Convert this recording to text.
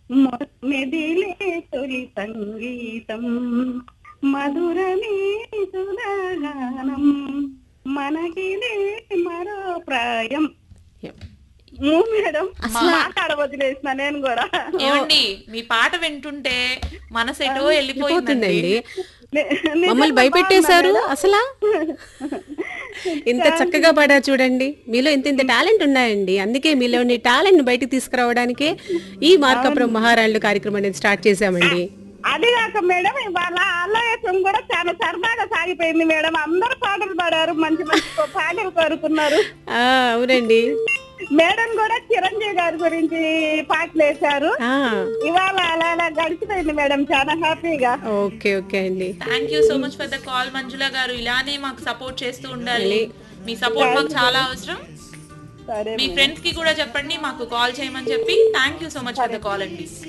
మెదిలే తొలి సంగీతం మధురమే సుధాగానం మనకిదే మరో ప్రాయం ఊ మేడం మాట్లాడ వదిలేసిన నేను కూడా ఏమండి మీ పాట వింటుంటే మనసు ఎటో వెళ్ళిపోయిందండి పోతుందండి నే- నిజంగా మమ్మల్ని భయపెట్టేశారు అసలా ఇంత చక్కగా పాడారు చూడండి మీలో ఇంత ఇంత టాలెంట్ ఉన్నాయండి అందుకే మీలోని టాలెంట్ బయటికి తీసుకురావడానికే ఈ మార్కాపురం మహారాణులు కార్యక్రమం అనేది స్టార్ట్ చేశామండి అది కాక మేడం ఇవాళ ఆలయం కూడా చాలా సరదాగా సాగిపోయింది మేడం అందరూ పాటలు పాడారు మంచి మంచి పాటలు కోరుకున్నారు ఆ, అవునండి మేడం కూడా చిరంజీవి గారి గురించి పాటలు వేశారు ఆ, ఇవాళ అలా అలా గడిచిపోయింది మేడం చాలా హ్యాపీగా ఓకే ఓకే అండి thank you so much for the call Manjula గారు ఇలానే మాకు సపోర్ట్ చేస్తూ ఉండాలి మీ సపోర్ట్ మాకు చాలా అవసరం సరే మీ ఫ్రెండ్స్ కి కూడా చెప్పండి మాకు కాల్ చేయమని చెప్పి thank you so much for the call అండి